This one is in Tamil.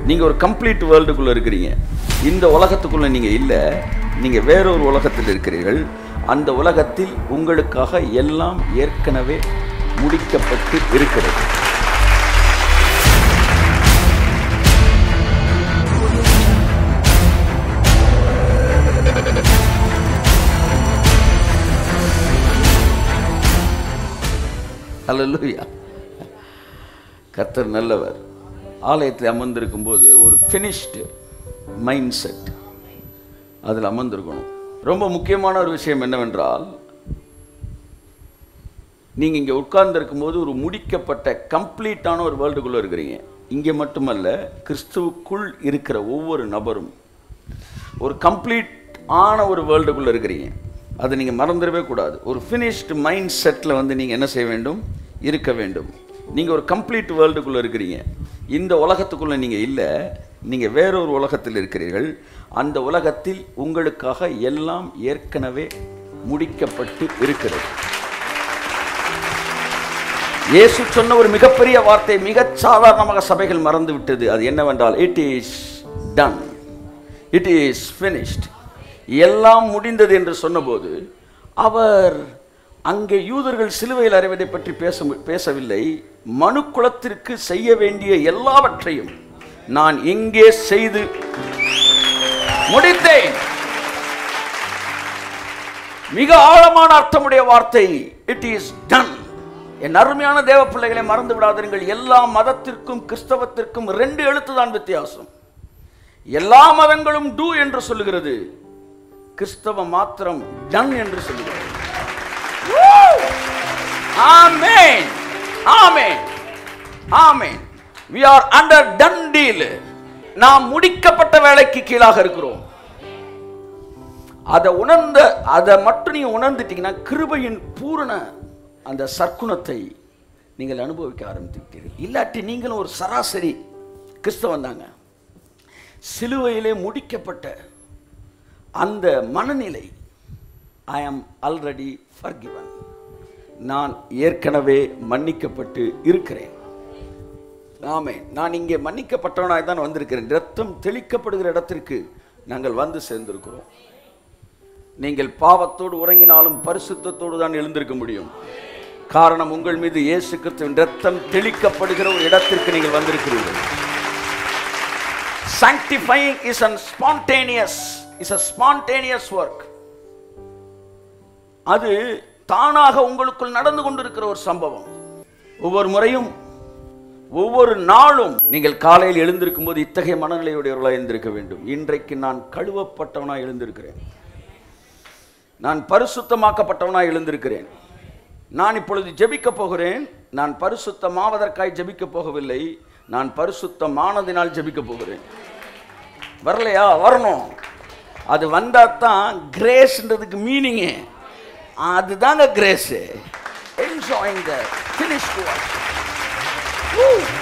நீங்க ஒரு கம்ப்ளீட் வேர்ல்டுக்குள்ள இருக்கிறீங்க இந்த உலகத்துக்குள்ள நீங்க இல்ல நீங்க வேறொரு உலகத்தில் இருக்கிறீர்கள் அந்த உலகத்தில் உங்களுக்காக எல்லாம் ஏற்கனவே முடிக்கப்பட்டு இருக்கிறது ஹalleluya கர்த்தர் நல்லவர் ஆலயத்தில் அமர்ந்திருக்கும் போது ஒரு ஃபினிஷ்டு மைண்ட் செட் அதில் அமர்ந்திருக்கணும் ரொம்ப முக்கியமான ஒரு விஷயம் என்னவென்றால் நீங்கள் இங்கே உட்கார்ந்திருக்கும் போது ஒரு முடிக்கப்பட்ட கம்ப்ளீட்டான ஒரு வேர்ல்டுக்குள்ளே இருக்கிறீங்க இங்கே மட்டுமல்ல கிறிஸ்துவுக்குள் இருக்கிற ஒவ்வொரு நபரும் ஒரு கம்ப்ளீட் ஆன ஒரு வேர்ல்டுக்குள்ளே இருக்கிறீங்க அதை நீங்கள் மறந்துடவே கூடாது ஒரு ஃபினிஷ்டு மைண்ட் செட்டில் வந்து நீங்கள் என்ன செய்ய வேண்டும் இருக்க வேண்டும் நீங்கள் ஒரு கம்ப்ளீட் வேர்ல்டுக்குள்ளே இருக்கிறீங்க இந்த உலகத்துக்குள்ளே நீங்கள் இல்லை நீங்கள் வேறொரு உலகத்தில் இருக்கிறீர்கள் அந்த உலகத்தில் உங்களுக்காக எல்லாம் ஏற்கனவே முடிக்கப்பட்டு இருக்கிறது இயேசு சொன்ன ஒரு மிகப்பெரிய வார்த்தை மிகச் சாதாரணமாக சபைகள் மறந்து விட்டது அது என்னவென்றால் it is done it is finished எல்லாம் முடிந்தது என்று சொன்னபோது அவர் அங்கே யூதர்கள் சிலுவையில் அறைவதை பற்றி பேச பேசவில்லை மனுக்குலத்திற்கு செய்ய வேண்டிய எல்லாவற்றையும் நான் எங்கே செய்து முடித்தேன் மிக ஆழமான அர்த்தமுடைய வார்த்தை இட் இஸ் டன் என் அருமையான தேவ பிள்ளைகளை மறந்து விடாதீர்கள் எல்லா மதத்திற்கும் கிறிஸ்தவத்திற்கும் ரெண்டு எழுத்து தான் வித்தியாசம் எல்லா மதங்களும் டூ என்று சொல்லுகிறது கிறிஸ்தவ மாத்திரம் டன் என்று சொல்லுகிறது ஆமென் ஆமென் ஆமென் we are under done deal நாம் முடிக்கப்பட்ட வேலைக்கு கீழாக இருக்கிறோம் அதை உணர்ந்த அதை மட்டும் நீங்க உணர்ந்துட்டீங்கன்னா கிருபையின் பூரண அந்த சற்குணத்தை நீங்கள் அனுபவிக்க ஆரம்பித்து விட்டீர்கள் இல்லாட்டி நீங்களும் ஒரு சராசரி கிறிஸ்தவன் தாங்க சிலுவையிலே முடிக்கப்பட்ட அந்த மனநிலை ஐ ஆம் ஆல்ரெடி ஃபர்கிவன் நான் ஏற்கனவே மன்னிக்கப்பட்டு இருக்கிறேன் ஆமே நான் இங்கே மன்னிக்கப்பட்டவனாய் தான் வந்திருக்கிறேன் ரத்தம் தெளிக்கப்படுகிற இடத்திற்கு நாங்கள் வந்து சேர்ந்திருக்கிறோம் நீங்கள் பாவத்தோடு உறங்கினாலும் பரிசுத்தத்தோடு தான் எழுந்திருக்க முடியும் காரணம் உங்கள் மீது இயேசு கிறிஸ்துவின் ரத்தம் தெளிக்கப்படுகிற ஒரு இடத்திற்கு நீங்கள் வந்திருக்கிறீர்கள் sanctifying is a spontaneous is a spontaneous work அது தானாக உங்களுக்குள் நடந்து கொண்டிருக்கிற ஒரு சம்பவம் ஒவ்வொரு முறையும் ஒவ்வொரு நாளும் நீங்கள் காலையில் எழுந்திருக்கும் போது இத்தகைய மனநிலையுடையவர்களாக எழுந்திருக்க வேண்டும் இன்றைக்கு நான் கழுவப்பட்டவனாக எழுந்திருக்கிறேன் நான் பரிசுத்தமாக்கப்பட்டவனாக எழுந்திருக்கிறேன் நான் இப்பொழுது ஜெபிக்க போகிறேன் நான் பரிசுத்தமாவதற்காய் ஜெபிக்க போகவில்லை நான் பரிசுத்தமானதினால் ஜெபிக்க போகிறேன் வரலையா வரணும் அது வந்தா தான் கிரேஸ்ன்றதுக்கு மீனிங்கு அதுதாங்க கிரேஸு என்ஜாயிங் த ஃபினிஷ்